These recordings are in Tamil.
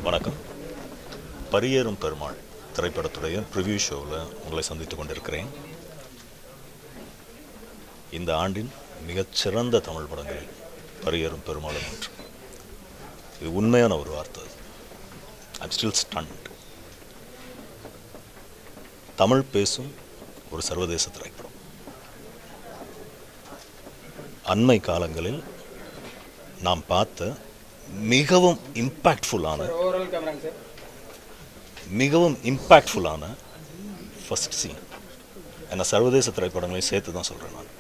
வணக்கம் பரியேறும் பெருமாள் திரைப்படத்துடைய ப்ரிவ்யூ ஷோவில் உங்களை சந்தித்து கொண்டிருக்கிறேன் இந்த ஆண்டின் மிகச்சிறந்த தமிழ் படங்களில் பரியேறும் பெருமாளும் ஒன்று இது உண்மையான ஒரு வார்த்தை ஐம் ஸ்டில் ஸ்டண்ட் தமிழ் பேசும் ஒரு சர்வதேச திரைப்படம் அண்மை காலங்களில் நாம் பார்த்த மிகவும் இம்பேக்ட்ஃபுல்லான மிகவும் இம்பேக்ட்ஃபுல்லான ஃபர்ஸ்ட் சீன் என்ன சர்வதேச திரைப்படங்களையும் சேர்த்து தான் சொல்கிறேன் நான்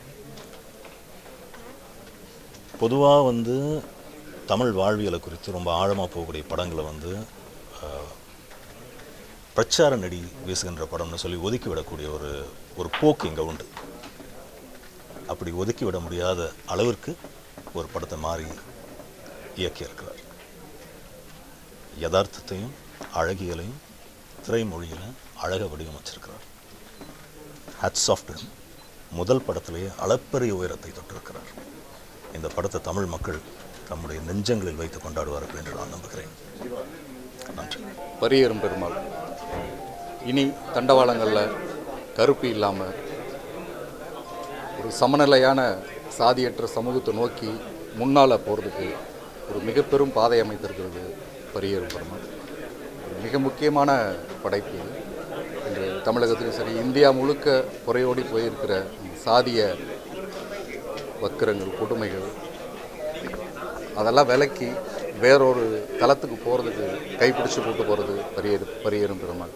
பொதுவாக வந்து தமிழ் வாழ்வியலை குறித்து ரொம்ப ஆழமாக போகக்கூடிய படங்களை வந்து ஆஹ், பிரச்சார நடி வீசுகின்ற படம்னு சொல்லி ஒதுக்கி விடக்கூடிய ஒரு ஒரு போக்கு இங்கே உண்டு அப்படி ஒதுக்கி விட முடியாத அளவிற்கு ஒரு படத்தை மாறி இயக்கியிருக்கிறார் யதார்த்தத்தையும் அழகியலையும் திரைமொழியில் அழக வடிவமைச்சிருக்கிறார் ஹட்ஸ் ஆஃப் முதல் படத்திலேயே அளப்பரிய உயரத்தை தொட்டிருக்கிறார் இந்த படத்தை தமிழ் மக்கள் தம்முடைய நெஞ்சங்களில் வைத்து கொண்டாடுவார்கள் என்று நான் நம்புகிறேன் நன்றி பரியேறும் பெருமாள் இனி தண்டவாளங்களில் கருப்பு இல்லாமல் ஒரு சமநிலையான சாதியற்ற சமூகத்தை நோக்கி முன்னால் போகிறதுக்கு ஒரு மிக பெரும் பாதை அமைத்திருக்கிறது பரியேறும் பெருமாள் ஒரு மிக முக்கியமான படைப்பு இது இன்று தமிழகத்திலும் சரி இந்தியா முழுக்க புறையோடி போயிருக்கிற சாதிய வக்கிரங்கள் கொடுமைகள் அதெல்லாம் விலக்கி வேறொரு தளத்துக்கு போகிறதுக்கு கைப்பிடிச்சு கூட்டு போகிறது பரியேறு பரியேறும் பெருமாள்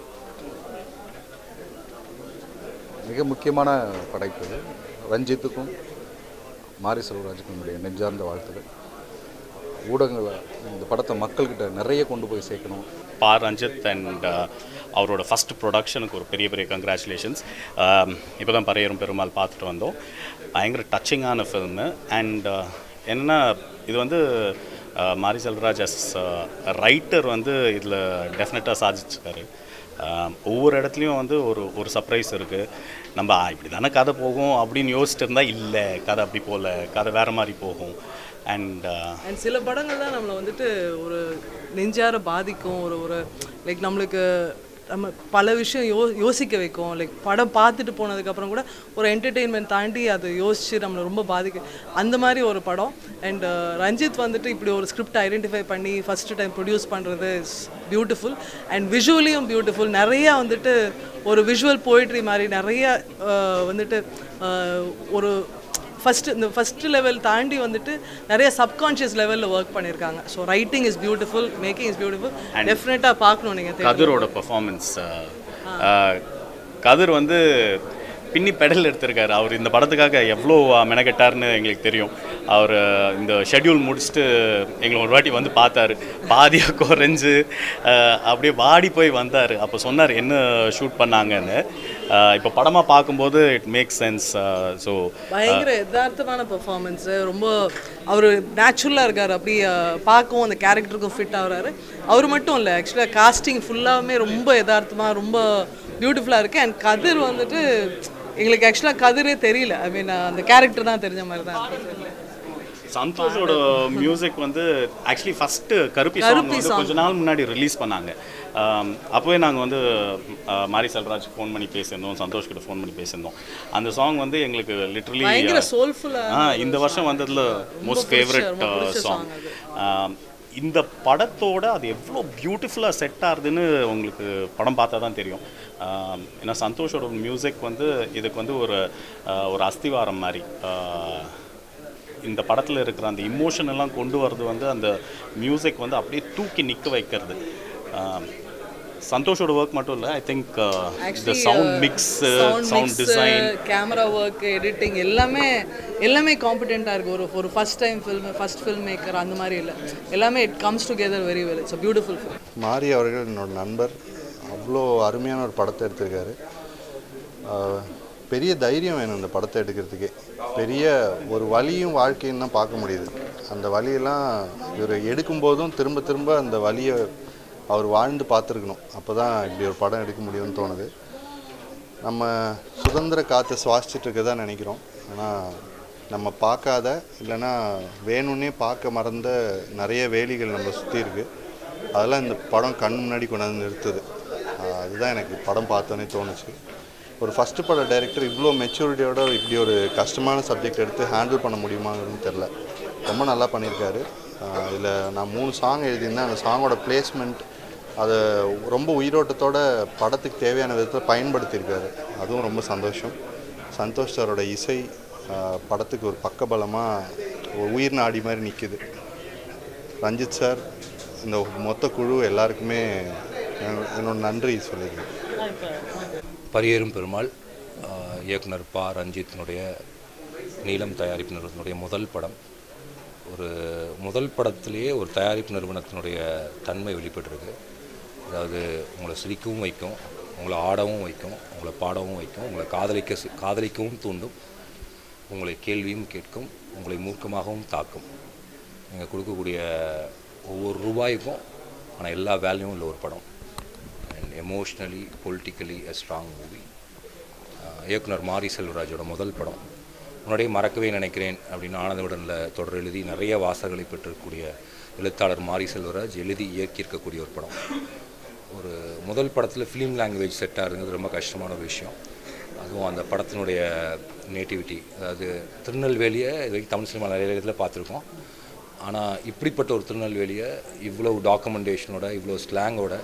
மிக முக்கியமான படைப்பு இது. ரஞ்சித்துக்கும் மாரி செல்வராஜுக்கும் என்னுடைய நெஞ்சார்ந்த வாழ்த்துக்கள் ஊடகங்களை இந்த படத்தை மக்கள்கிட்ட நிறைய கொண்டு போய் சேர்க்கணும் பா ரஞ்சித் அண்ட் அவரோட ஃபஸ்ட் ப்ரொடக்ஷனுக்கு ஒரு பெரிய பெரிய கங்க்ராச்சுலேஷன்ஸ் இப்போ தான் பரையரும் பெருமாள் பார்த்துட்டு வந்தோம் பயங்கர டச்சிங்கான ஃபில்மு அண்ட் என்னென்னா இது வந்து uh, மாரி செல்வராஜ் அஸ் ரைட்டர் வந்து இதில் டெஃபினட்டாக சாதிச்சிருக்காரு Uh, ஒவ்வொரு இடத்துலையும் வந்து ஒரு ஒரு சர்ப்ரைஸ் இருக்குது நம்ம "ஆ, இப்படி தானே கதை போகும் அப்படின்னு யோசிச்சுட்டு இருந்தால் இல்லை கதை அப்படி போகல கதை வேறு மாதிரி போகும் அண்ட் அண்ட் சில படங்கள் தான் நம்மளை வந்துட்டு ஒரு நெஞ்சார பாதிக்கும் ஒரு ஒரு லைக் நம்மளுக்கு நம்ம பல விஷயம் யோ யோசிக்க வைக்கும் லைக் படம் பார்த்துட்டு போனதுக்கப்புறம் கூட ஒரு என்டர்டெயின்மெண்ட் தாண்டி அதை யோசித்து நம்மளை ரொம்ப பாதிக்க அந்த மாதிரி ஒரு படம் அண்ட் ரஞ்சித் வந்துட்டு இப்படி ஒரு ஸ்கிரிப்ட் ஐடென்டிஃபை பண்ணி ஃபஸ்ட்டு டைம் ப்ரொடியூஸ் பண்ணுறது இஸ் பியூட்டிஃபுல் அண்ட் விஷுவலியும் பியூட்டிஃபுல் நிறையா வந்துட்டு ஒரு விஷுவல் போயிட்ரி மாதிரி நிறைய அஹ், வந்துட்டு அஹ், ஒரு ஃபர்ஸ்ட் இந்த ஃபர்ஸ்ட் லெவல் தாண்டி வந்துட்டு நிறைய சப்கான்ஷியஸ் லெவலில் ஒர்க் பண்ணியிருக்காங்க so writing is beautiful making is beautiful டெஃபினட்டாக பார்க்கணும் நீங்கள் கதிரோட பெர்ஃபார்மன்ஸ் கதிர் வந்து பின்னி பெடல் எடுத்திருக்காரு அவர் இந்த படத்துக்காக எவ்வளோ மெனக்கெட்டார்னு எங்களுக்கு தெரியும் அவர் இந்த ஷெட்யூல் முடிச்சுட்டு எங்களை ஒரு வாட்டி வந்து பார்த்தாரு பாதியாக குறைஞ்சு அஹ், அப்படியே வாடி போய் வந்தார் அப்போ சொன்னார் என்ன ஷூட் பண்ணாங்கன்னு இப்போ படமாக பார்க்கும்போது இட் மேக் சென்ஸ் ஸோ பயங்கர யதார்த்தமான பெர்ஃபார்மன்ஸு ரொம்ப அவர் நேச்சுரலாக இருக்கார் அப்படி அஹ், பார்க்கவும் அந்த கேரக்டருக்கும் ஃபிட் ஆகுறாரு அவர் மட்டும் இல்லை ஆக்சுவலாக காஸ்டிங் ஃபுல்லாகவே ரொம்ப யதார்த்தமாக ரொம்ப பியூட்டிஃபுல்லாக இருக்குது அண்ட் கதிர் வந்துட்டு எங்களுக்கு ஆக்சுவலாக கதிரே தெரியல ஐ மீன் அந்த கேரக்டர் தான் தெரிஞ்ச மாதிரி தான் இருக்கு சந்தோஷோட மியூசிக் வந்து actually first Karuppi song Karuppi வந்து song. கொஞ்ச நாள் முன்னாடி ரிலீஸ் பண்ணாங்க ஆம், அப்போவே நாங்கள் வந்து ஆ, மாரி செல்வராஜ் ஃபோன் பண்ணி பேசியிருந்தோம் சந்தோஷ் கிட்ட ஃபோன் பண்ணி பேசியிருந்தோம் அந்த சாங் வந்து எங்களுக்கு லிட்ரலி பயங்கர soulful-ஆன ஆ இந்த வருஷம் வந்ததில் மோஸ்ட் பிடிச்ச- ஃபேவரட் ரொம்ப பிடிச்ச சாங் song இந்த படத்தோட அது எவ்வளோ பியூட்டிஃபுல்லாக செட் ஆகுதுன்னு உங்களுக்கு படம் பார்த்தா தான் தெரியும் ஆம், ஏன்னா சந்தோஷோட மியூசிக் வந்து இதுக்கு வந்து ஒரு ஆ, ஒரு அஸ்திவாரம் மாதிரி ஆ, இந்த படத்தில் இருக்கிற அந்த இமோஷன் எல்லாம் கொண்டு வர்றது வந்து அந்த மியூசிக் வந்து அப்படியே தூக்கி நிற்க வைக்கிறது ஆம், சந்தோஷோட ஒர்க் மட்டும் இல்லை ஐ திங்க் இந்த sound mix sound design camera work editing எல்லாமே எல்லாமே காம்பிடென்ட்டாக இருக்குது ஒரு ஒரு first time film first film maker அந்த மாதிரி இல்லை எல்லாமே it comes together very well it's beautiful film Mari அவர்கள் என்னோட நண்பர் அவ்வளோ அருமையான ஒரு படத்தை எடுத்திருக்காரு ஆஹ் பெரிய தைரியம் வேணும் இந்த படத்தை எடுக்கிறதுக்கே பெரிய ஒரு வலியும் வாழ்க்கையும் தான் பார்க்க முடியுது அந்த வலியெல்லாம் இவர் எடுக்கும்போதும் திரும்ப திரும்ப அந்த வலியை அவர் வாழ்ந்து பார்த்துருக்கணும் அப்போ தான் இப்படி ஒரு படம் எடுக்க முடியும்னு தோணுது நம்ம சுதந்திர காற்றை சுவாசிச்சுட்டு இருக்க தான் நினைக்கிறோம் ஆனால் நம்ம பார்க்காத இல்லைன்னா வேணும்னே பார்க்க மறந்த நிறைய வேலிகள் நம்ம சுற்றி இருக்குது அதெல்லாம் இந்த படம் கண் முன்னாடி கொண்டாந்து நிறுத்துது ஆஹ் அதுதான் எனக்கு படம் பார்த்தோன்னே தோணுச்சு ஒரு ஃபஸ்ட்டு பட டைரக்டர் இவ்வளோ மெச்சூரிட்டியோட இப்படி ஒரு கஷ்டமான சப்ஜெக்ட் எடுத்து ஹேண்டில் பண்ண முடியுமான்னு தெரில ரொம்ப நல்லா பண்ணியிருக்காரு இதில் நான் மூணு சாங் எழுதியிருந்தேன் அந்த சாங்கோட பிளேஸ்மெண்ட் அதை ரொம்ப உயிரோட்டத்தோட படத்துக்கு தேவையான விதத்தில் பயன்படுத்தியிருக்காரு அதுவும் ரொம்ப சந்தோஷம் சந்தோஷ் சாரோட இசை ஆஹ் படத்துக்கு ஒரு பக்கபலமாக ஒரு உயிர் நாடி மாதிரி நிற்கிது ரஞ்சித் சார் இந்த மொத்த குழு எல்லாருக்குமே என்- என்னோட நன்றி சொல்லிக்கிறேன் பரியேறும் பெருமாள் ஆஹ், இயக்குனர் பா ரஞ்சித்தினுடைய நீலம் தயாரிப்பு நிறுவனத்தினுடைய முதல் படம் ஒரு முதல் படத்திலேயே ஒரு தயாரிப்பு நிறுவனத்தினுடைய தன்மை வெளிப்பட்டிருக்கு அதாவது உங்களை சிரிக்கவும் வைக்கும் உங்களை ஆடவும் வைக்கும் உங்களை பாடவும் வைக்கும் உங்களை காதலிக்க சி- காதலிக்கவும் தூண்டும் உங்களை கேள்வியும் கேட்கும் உங்களை மூர்க்கமாகவும் தாக்கும் நீங்கள் கொடுக்கக்கூடிய ஒவ்வொரு ரூபாய்க்கும் ஆனால் எல்லா வேல்யூவும் உள்ள ஒரு படம் and emotionally politically a strong movie இயக்குனர் மாரி செல்வராஜோட முதல் படம் முன்னாடியே மறக்கவே நினைக்கிறேன் அப்படின்னு ஆனந்தவுடனில் தொடர் எழுதி நிறைய வாசகங்களை பெற்றிருக்கக்கூடிய எழுத்தாளர் மாரி செல்வராஜ் எழுதி இயக்கியிருக்கக்கூடிய ஒரு படம் ஒரு முதல் படத்தில் ஃபிலிம் லாங்குவேஜ் செட்டாக இருந்தது ரொம்ப கஷ்டமான ஒரு விஷயம் அதுவும் அந்த படத்தினுடைய நேட்டிவிட்டி அதாவது திருநெல்வேலியை இது வரைக்கும் தமிழ் சினிமா நிறைய இடத்துல பார்த்துருக்கோம் ஆனால் இப்படிப்பட்ட ஒரு திருநெல்வேலியை இவ்வளோ டாக்குமெண்டேஷனோட இவ்வளோ ஸ்லாங்கோட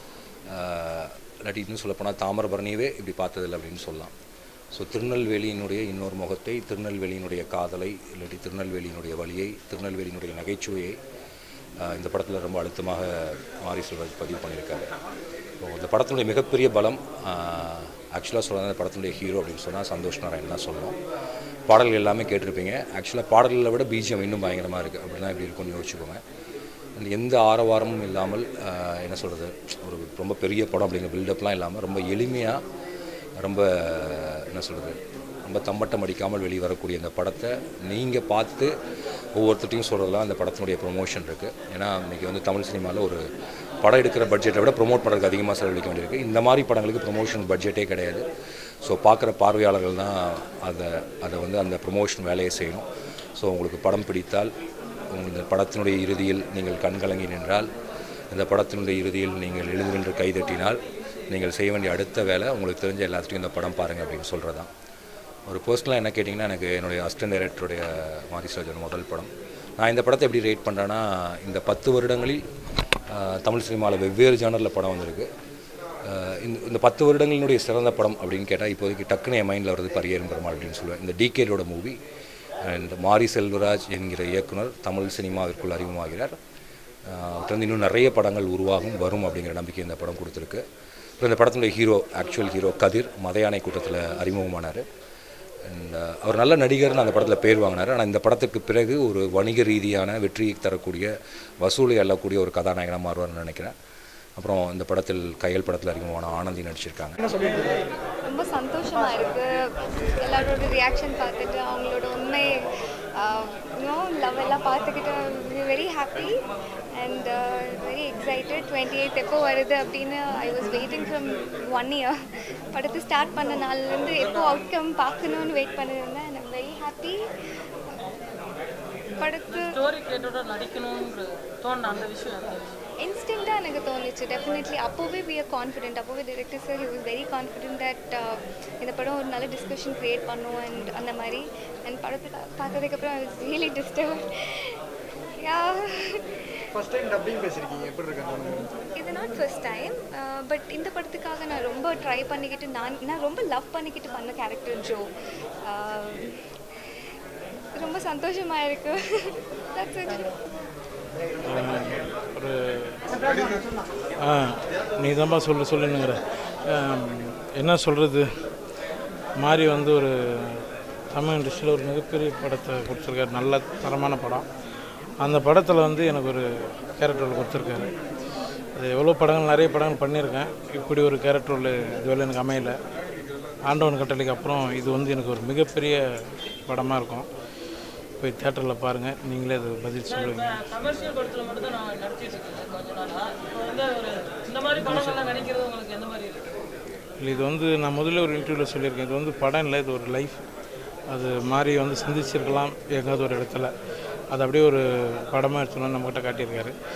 இல்லாட்டி இன்னும் சொல்லப்போனால் தாமிரபரணியவே இப்படி பார்த்ததில்லை அப்படின்னு சொல்லலாம் ஸோ திருநெல்வேலியினுடைய இன்னொரு முகத்தை திருநெல்வேலியினுடைய காதலை இல்லாட்டி திருநெல்வேலியினுடைய வழியை திருநெல்வேலியினுடைய நகைச்சுவையை ஆஹ், இந்த படத்தில் ரொம்ப அழுத்தமாக மாரி செல்வராஜ் பதிவு பண்ணியிருக்காரு ஸோ இந்த படத்தினுடைய மிகப்பெரிய பலம் ஆக்சுவலாக சொல்கிறது இந்த படத்தினுடைய ஹீரோ அப்படின்னு சொன்னால் சந்தோஷ் நாராயண் தான் சொல்லணும் பாடல்கள் எல்லாமே கேட்டிருப்பீங்க ஆக்சுவலாக பாடல்களை விட பிஜிஎம் இன்னும் பயங்கரமாக இருக்குது அப்படின்னா இப்படி இருக்கும்னு யோசிச்சுக்கோங்க அந்த எந்த ஆரவாரமும் இல்லாமல் ஆஹ், என்ன சொல்கிறது ஒரு ரொம்ப பெரிய படம் அப்படிங்கிற பில்டப்லாம் இல்லாமல் ரொம்ப எளிமையாக ரொம்ப என்ன சொல்கிறது ரொம்ப தம்பட்டம் அடிக்காமல் வெளிவரக்கூடிய இந்த படத்தை நீங்கள் பார்த்து ஒவ்வொருத்தட்டையும் சொல்கிறதுலாம் அந்த படத்தினுடைய ப்ரொமோஷன் இருக்குது ஏன்னா இன்றைக்கி வந்து தமிழ் சினிமாவில் ஒரு படம் எடுக்கிற பட்ஜெட்டை விட ப்ரொமோட் பண்ணுறதுக்கு அதிகமாக செலவழிக்க வேண்டியிருக்கு இந்த மாதிரி படங்களுக்கு ப்ரொமோஷன் பட்ஜெட்டே கிடையாது ஸோ பார்க்குற பார்வையாளர்கள் தான் அதை அதை வந்து அந்த ப்ரொமோஷன் வேலையை செய்யணும் ஸோ உங்களுக்கு படம் பிடித்தால் உங்கள் இந்த படத்தினுடைய இறுதியில் நீங்கள் கண்கலங்கி நின்றால் இந்த படத்தினுடைய இறுதியில் நீங்கள் எழுந்து நின்று கைதட்டினால் நீங்கள் செய்ய வேண்டிய அடுத்த வேலை உங்களுக்கு தெரிஞ்ச எல்லாத்துட்டையும் இந்த படம் பாருங்கள் அப்படின்னு சொல்கிறது தான் ஒரு பர்சனலாக என்ன கேட்டிங்கன்னா எனக்கு என்னுடைய அசிஸ்டன்ட் டைரக்டருடைய மாரி சர்ஜன் முதல் படம் நான் இந்த படத்தை எப்படி ரேட் பண்ணுறேன்னா இந்த பத்து வருடங்களில் ஆஹ், தமிழ் சினிமாவில் வெவ்வேறு ஜானரில் படம் வந்திருக்கு ஆஹ், இந்த இந்த பத்து வருடங்களினுடைய சிறந்த படம் அப்படின்னு கேட்டால் இப்போதைக்கு டக்குன்னு என் மைண்டில் வருது பரியேறும் பெருமாள் அப்படின்னு சொல்லுவேன் இந்த டிகேடோட மூவி அண்ட் மாரி செல்வராஜ் என்கிற இயக்குனர் தமிழ் சினிமாவிற்குள் அறிமுகமாகிறார் அவர்கிட்ட இன்னும் நிறைய படங்கள் உருவாகும் வரும் அப்படிங்கிற நம்பிக்கை இந்த படம் கொடுத்துருக்கு அப்புறம் இந்த படத்தினுடைய hero actual hero Kathir Madhayaanai கூட்டத்தில் அறிமுகமானார் அண்ட் அவர் நல்ல நடிகர்னு அந்த படத்தில் பேர் வாங்கினார் ஆனால் இந்த படத்துக்கு பிறகு ஒரு வணிக ரீதியான வெற்றியை தரக்கூடிய வசூலை அள்ளக்கூடிய ஒரு கதாநாயகனாக மாறுவார்னு நினைக்கிறேன் அப்புறம் இந்த படத்தில் கையல் படத்தில் அறிமுகமான ஆனந்தி நடிச்சிருக்காங்க ரொம்ப சந்தோஷமாக இருக்குது எல்லாரோட ரியாக்ஷன் பார்த்துட்டு அவங்களோட உண்மை இன்னும் லவ் எல்லாம் பார்த்துக்கிட்டு very happy and very excited twenty eight எப்போ வருது அப்படின்னு I was waiting from one year படத்தை ஸ்டார்ட் பண்ண நாள்லேருந்து எப்போ அவுட்கம் பார்க்கணுன்னு வெயிட் பண்ணியிருந்தேன் அண்ட் வெரி ஹாப்பி படத்து ஸ்டோரி கேட்டோட நடிக்கணும்ன்ற தோணுன அந்த விஷயம் அந்த விஷயம் இன்ஸ்டிங்டாக எனக்கு தோணுச்சு டெஃபினெட்லி அப்போவே வி ஆர் கான்ஃபிடென்ட் அப்போவே director sir he was very confident that இந்த படம் ஒரு நல்ல டிஸ்கஷன் க்ரியேட் பண்ணும் அண்ட் அந்த மாதிரி அண்ட் படத்தை பா- பார்த்ததுக்கப்புறம் ஐ வாஸ் ரியலி டிஸ்டர்ப் யா ஃபர்ஸ்ட் டைம் டப்பிங் பேசியிருக்கீங்க எப்படி இருக்காங்க இது நாட் ஃபர்ஸ்ட் டைம் பட் இந்த படத்துக்காக நான் ரொம்ப ட்ரை பண்ணிக்கிட்டு நான் நான் ரொம்ப லவ் பண்ணிக்கிட்டு பண்ண கேரக்டர் ஜோ ரொம்ப சந்தோஷமாக இருக்கு That's it. ஒரு ஆ நீ தான்ப்பா சொல்ல சொல்லுங்கிற என்ன சொல்கிறது மாறி வந்து ஒரு தமிழ் இண்டஸ்ட்ரியில் ஒரு மிகப்பெரிய படத்தை கொடுத்துருக்காரு நல்ல தரமான படம் அந்த படத்தில் வந்து எனக்கு ஒரு கேரக்டர் கொடுத்துருக்காரு அது எவ்வளோ படங்கள் நிறைய படங்கள் பண்ணியிருக்கேன் இப்படி ஒரு கேரக்டர் ரோல் இதுவரை எனக்கு அமையல ஆண்டவன் கட்டளைக்கு அப்புறம் இது வந்து எனக்கு ஒரு மிகப்பெரிய படமாக இருக்கும் போய் தேட்டரில் பாருங்கள் நீங்களே அது பதில் சொல்லுவீங்க கமர்ஷியல் படத்தில் மட்டும் தான் நான் நடிச்சிட்டு இருக்கேன் கொஞ்ச நாளாக இப்போ வந்து ஒரு இந்த மாதிரி படங்கள்லாம் நடிக்கிறது உங்களுக்கு எந்த மாதிரி இருக்கு இல்லை இது வந்து நான் முதல்ல ஒரு இன்டர்வியூவில் சொல்லியிருக்கேன் இது வந்து படம் இல்லை இது ஒரு லைஃப் அது மாதிரி வந்து சிந்திச்சிருக்கலாம் எங்காவது ஒரு இடத்துல அது அப்படியே ஒரு படமாக எடுத்துன்னு நம்மக்கிட்ட காட்டியிருக்காரு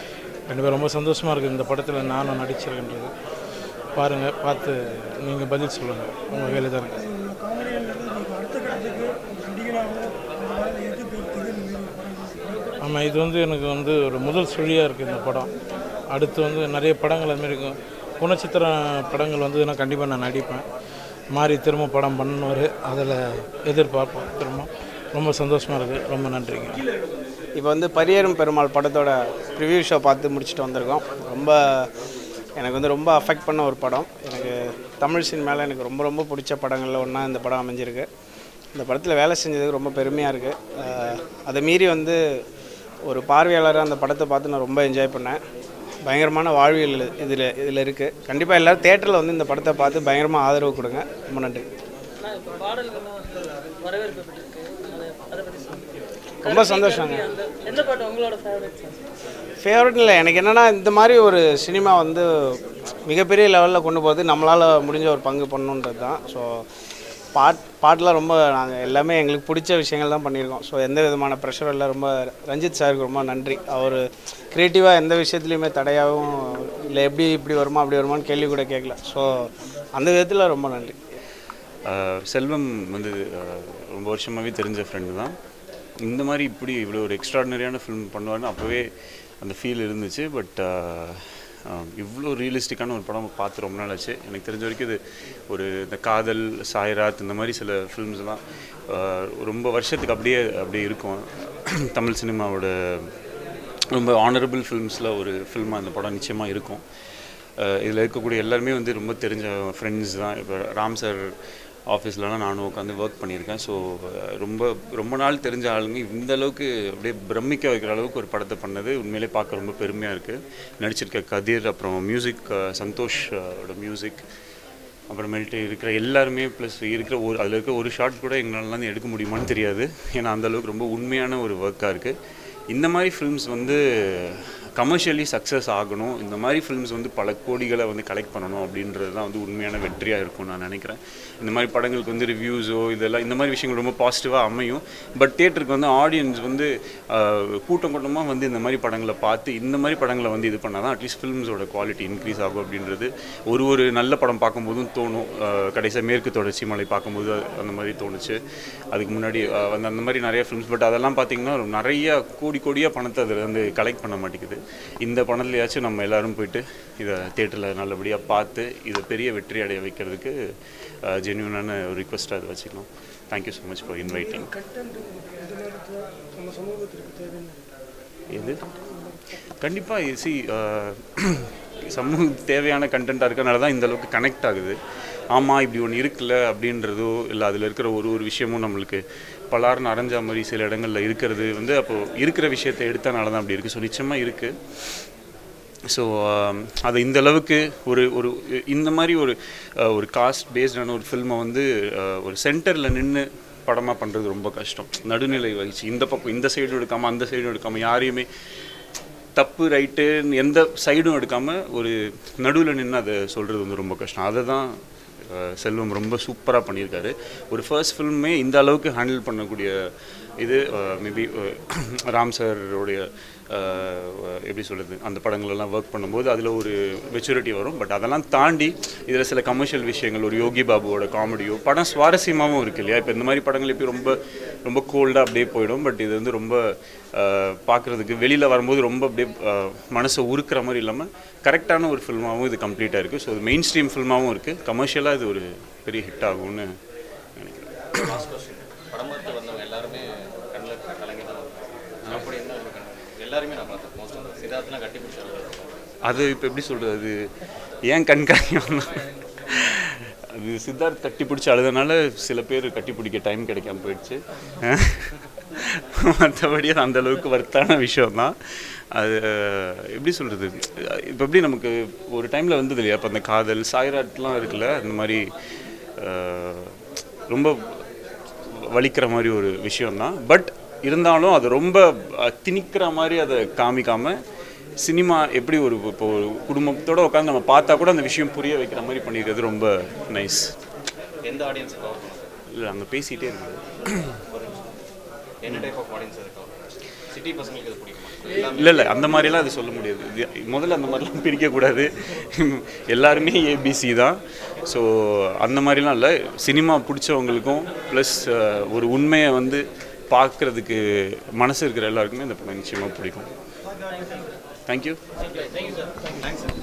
கண்டிப்பாக ரொம்ப சந்தோஷமாக இருக்குது இந்த படத்தில் நானும் நடிச்சிருக்கின்றது பாருங்கள் பார்த்து நீங்கள் பதில் சொல்லுங்கள் உங்கள் வேலை தான் இருக்குது அடுத்த கட்டத்துக்கு நடிகராக இந்த மாதிரி எதிர்ப்பு ஆமாம் இது வந்து எனக்கு வந்து ஒரு முதல் சுழியாக இருக்குது இந்த படம் அடுத்து வந்து நிறைய படங்கள் அதுமாரி இருக்கும் குணச்சித்திர படங்கள் வந்ததுன்னா கண்டிப்பாக நான் நடிப்பேன் மாறி திரும்ப படம் பண்ணுவார் அதில் எதிர்பார்ப்போம் திரும்ப ரொம்ப சந்தோஷமாக இருக்குது ரொம்ப நன்றிங்க இப்போ வந்து பரியேறும் பெருமாள் படத்தோட ப்ரிவ்யூ ஷோ பார்த்து முடிச்சுட்டு வந்திருக்கோம் ரொம்ப எனக்கு வந்து ரொம்ப அஃபெக்ட் பண்ண ஒரு படம் எனக்கு தமிழ் சினிமாவில் எனக்கு ரொம்ப ரொம்ப பிடிச்ச படங்களில் ஒன்றா இந்த படம் அமைஞ்சிருக்கு இந்த படத்தில் வேலை செஞ்சதுக்கு ரொம்ப பெருமையாக இருக்குது அதை மீறி வந்து ஒரு பார்வையாளராக அந்த படத்தை பார்த்து நான் ரொம்ப என்ஜாய் பண்ணேன் பயங்கரமான வாழ்வியல் இதில் இதில் இருக்குது கண்டிப்பாக எல்லோரும் தேட்டரில் வந்து இந்த படத்தை பார்த்து பயங்கரமாக ஆதரவு கொடுங்க ரொம்ப நன்றி ஆனால் இப்போ பாடல்கள்லாம் வந்து வரவேற்பு பெற்றிருக்கு அதை அதை பற்றி சொல்லுங்கள் ரொம்ப சந்தோஷங்க. அந்த எந்த பாட்டு உங்களோட ஃபேவரட் ஃபேவரட் இல்லை எனக்கு என்னென்னா இந்த மாதிரி ஒரு சினிமா வந்து மிகப்பெரிய லெவலில் கொண்டு போகிறது நம்மளால் முடிஞ்ச ஒரு பங்கு பண்ணணுன்றது தான் ஸோ பாட் பாட்டெலாம் ரொம்ப நாங்கள் எல்லாமே எங்களுக்கு பிடிச்ச விஷயங்கள் தான் பண்ணியிருக்கோம் ஸோ எந்த விதமான ப்ரெஷரும் இல்லை ரொம்ப ரஞ்சித் சாருக்கு ரொம்ப நன்றி அவர் க்ரியேட்டிவாக எந்த விஷயத்துலையுமே தடையாகவும் இல்லை எப்படி இப்படி வருமா அப்படி வருமான்னு கேள்வி கூட கேட்கல ஸோ அந்த விதத்தில் ரொம்ப நன்றி ஆஹ் செல்வம் வந்து ஆஹ் ரொம்ப வருஷமாகவே தெரிஞ்ச ஃப்ரெண்டு தான் இந்த மாதிரி இப்படி இவ்வளோ ஒரு எக்ஸ்ட்ராடினரியான ஃபிலிம் பண்ணுவார்னு அப்போவே அந்த ஃபீல் இருந்துச்சு பட் இவ்வளோ ரியலிஸ்டிக்கான ஒரு படம் பார்த்து ரொம்ப நாள் ஆச்சு எனக்கு தெரிஞ்ச வரைக்கும் இது ஒரு இந்த காதல் சாய்ராத் இந்த மாதிரி சில ஃபிலிம்ஸ்லாம் ரொம்ப வருஷத்துக்கு அப்படியே அப்படியே இருக்கும் தமிழ் சினிமாவோட ரொம்ப ஆனரபிள் ஃபிலிம்ஸில் ஒரு ஃபில்மாக அந்த படம் நிச்சயமாக இருக்கும் இதில் இருக்கக்கூடிய எல்லாருமே வந்து ரொம்ப தெரிஞ்ச ஃப்ரெண்ட்ஸ் தான் இப்போ ராம் சார் ஆஃபீஸ்லலாம் நானும் உட்காந்து ஒர்க் பண்ணியிருக்கேன் ஸோ ரொம்ப ரொம்ப நாள் தெரிஞ்ச ஆளுங்க இந்த அளவுக்கு அப்படியே பிரமிக்க வைக்கிற அளவுக்கு ஒரு படத்தை பண்ணது உண்மையிலே பார்க்க ரொம்ப பெருமையாக இருக்குது நடிச்சிருக்க கதிர் அப்புறம் மியூசிக் சந்தோஷ் ஓட மியூசிக் அப்புறமேல்ட்டு இருக்கிற எல்லாருமே ப்ளஸ் இருக்கிற ஒரு அதில் இருக்கிற ஒரு ஷாட் கூட எங்களால் எடுக்க முடியுமான்னு தெரியாது ஏன்னா அந்த அளவுக்கு ரொம்ப உண்மையான ஒரு ஒர்க்காக இருக்குது இந்த மாதிரி ஃபிலிம்ஸ் வந்து கமர்ஷியலி சக்ஸஸ் ஆகணும் இந்த மாதிரி ஃபிலிம்ஸ் வந்து பல கோடிகளை வந்து கலெக்ட் பண்ணணும் அப்படின்றது தான் வந்து உண்மையான வெற்றியாக இருக்கும் நான் நினைக்கிறேன் இந்த மாதிரி படங்களுக்கு வந்து ரிவ்யூஸோ இதெல்லாம் இந்த மாதிரி விஷயங்கள் ரொம்ப பாசிட்டிவாக அமையும் பட் தேட்டருக்கு வந்து ஆடியன்ஸ் வந்து ஆஹ், கூட்டம் கூட்டமாக வந்து இந்த மாதிரி படங்களை பார்த்து இந்த மாதிரி படங்களை வந்து இது பண்ணால் தான் அட்லீஸ்ட் ஃபிலிம்ஸோட குவாலிட்டி இன்க்ரீஸ் ஆகும் அப்படின்றது ஒரு ஒரு நல்ல படம் பார்க்கும்போதும் தோணும் கடைசியாக மேற்கு தொடர்ச்சி மலை பார்க்கும்போது அந்த மாதிரி தோணுச்சு அதுக்கு முன்னாடி ஆஹ், வந்து அந்த மாதிரி நிறைய ஃபிலிம்ஸ் பட் அதெல்லாம் பார்த்தீங்கன்னா நிறைய கோடி கோடியாக பணத்தை அதில் வந்து கலெக்ட் பண்ண மாட்டேங்குது இந்த பணத்துலையாச்சும் நம்ம எல்லாரும் போயிட்டு இதை தேட்டரில் நல்லபடியாக பார்த்து இதை பெரிய வெற்றி அடைய வைக்கிறதுக்கு ஜென்யூனான ஒரு ரிக்வஸ்ட்டாக அதை வச்சுக்கலாம் thank you so much for inviting content இந்த நேரத்தில் நம்ம சமூகத்திற்கு தேவையான எது கண்டிப்பாக சி சமூகத்துக்கு தேவையான கண்டென்ட்டாக இருக்கறனால தான் இந்த அளவுக்கு கனெக்ட் ஆகுது ஆமாம் இப்படி ஒன்று இருக்குல்ல அப்படின்றதோ இல்லை அதில் இருக்கிற ஒரு ஒரு விஷயமும் நம்மளுக்கு பலார்னு அரைஞ்ச மாதிரி சில இடங்களில் இருக்கிறது வந்து அப்போது இருக்கிற விஷயத்தை எடுத்தனால தான் அப்படி இருக்குது ஸோ நிச்சயமாக இருக்குது ஸோ அது இந்த அளவுக்கு ஒரு ஒரு இந்த மாதிரி ஒரு அஹ், ஒரு காஸ்ட் பேஸ்டான ஒரு ஃபில்மை வந்து அஹ், ஒரு சென்டரில் நின்று படமாக பண்ணுறது ரொம்ப கஷ்டம் நடுநிலை வகிச்சு இந்த பக்கம் இந்த சைடும் எடுக்காமல் அந்த சைடும் எடுக்காமல் யாரையுமே தப்பு ரைட்டு எந்த சைடும் எடுக்காமல் ஒரு நடுவில் நின்று அதை சொல்கிறது வந்து ரொம்ப கஷ்டம் அதை தான் அஹ், செல்வம் ரொம்ப சூப்பராக பண்ணியிருக்காரு ஒரு ஃபர்ஸ்ட் ஃபில்மே இந்த அளவுக்கு ஹேண்டில் பண்ணக்கூடிய இது மேபி ராம் சாரோடைய எப்படி சொல்கிறது அந்த படங்களெல்லாம் ஒர்க் பண்ணும்போது அதில் ஒரு மெச்சூரிட்டி வரும் பட் அதெல்லாம் தாண்டி இதில் சில கமர்ஷியல் விஷயங்கள் ஒரு யோகி பாபுவோட காமெடியோ படம் சுவாரஸ்யமாகவும் இருக்கு இல்லையா இப்போ இந்த மாதிரி படங்கள் எப்படி ரொம்ப ரொம்ப கோல்டாக அப்படியே போயிடும் பட் இது வந்து ரொம்ப பார்க்குறதுக்கு வெளியில் வரும்போது ரொம்ப அப்படியே அஹ், மனசை உருக்குற மாதிரி இல்லாமல் கரெக்டான ஒரு ஃபில்மாகவும் இது கம்ப்ளீட்டாக இருக்குது ஸோ இது மெயின் ஸ்ட்ரீம் ஃபில்மாகவும் இருக்குது கமர்ஷியலாக இது ஒரு பெரிய ஹிட் ஆகும்னு நினைக்கிறேன் படம் பார்த்து வந்தவங்க எல்லாருமே கண்ணில் கலங்கி தான் வந்தாங்க. அப்படி என்ன ஒரு கண் எல்லாருமே நான் பார்த்தேன் மோஸ்ட் ஆஃப் சித்தார்த்தெலாம் கட்டி பிடிச்சாங்க அது இப்போ எப்படி சொல்கிறது அது ஏன் கண்காணியம் அது சித்தார்த் கட்டி பிடிச்சி அழுதனால சில பேர் கட்டி பிடிக்க டைம் கிடைக்காம போயிடுச்சு மற்றபடி அது அந்த அளவுக்கு வர்த்தான விஷயம்தான் அது எப்படி சொல்கிறது இப்போ எப்படி நமக்கு ஒரு டைமில் வந்தது இல்லையா இப்போ அந்த காதல் சாய்ராட்லாம் இருக்குல்ல அந்த மாதிரி அஹ், ரொம்ப வலிக்கிற மாதிரி ஒரு விஷயம்தான் பட் இருந்தாலும் அது ரொம்ப அஹ், திணிக்கிற மாதிரி அதை காமிக்காம சினிமா எப்படி ஒரு இப்போ ஒரு குடும்பத்தோட உட்காந்து நம்ம பார்த்தா கூட அந்த விஷயம் புரிய வைக்கிற மாதிரி பண்ணியிருக்கிறது ரொம்ப நைஸ் எந்த ஆடியன்ஸ் கவர் இல்லை அங்கே பேசிகிட்டே இருந்தது என்ன டைப் ஆஃப் ஆடியன்ஸ் இருக்கா சிட்டி பசங்களுக்கு இது பிடிக்குமா இல்லை இல்லை அந்த மாதிரிலாம் அது சொல்ல முடியாது இது முதல்ல அந்த மாதிரிலாம் பிரிக்கக்கூடாது எல்லாருமே ஏபிசி தான் ஸோ அந்த மாதிரிலாம் இல்லை சினிமா பிடிச்சவங்களுக்கும் ப்ளஸ் ஒரு உண்மையை வந்து பார்க்குறதுக்கு மனசு இருக்கிற எல்லாருக்குமே இந்த படம் நிச்சயமாக பிடிக்கும் தேங்க்யூ தேங்க்யூ சார் தேங்க்ஸ்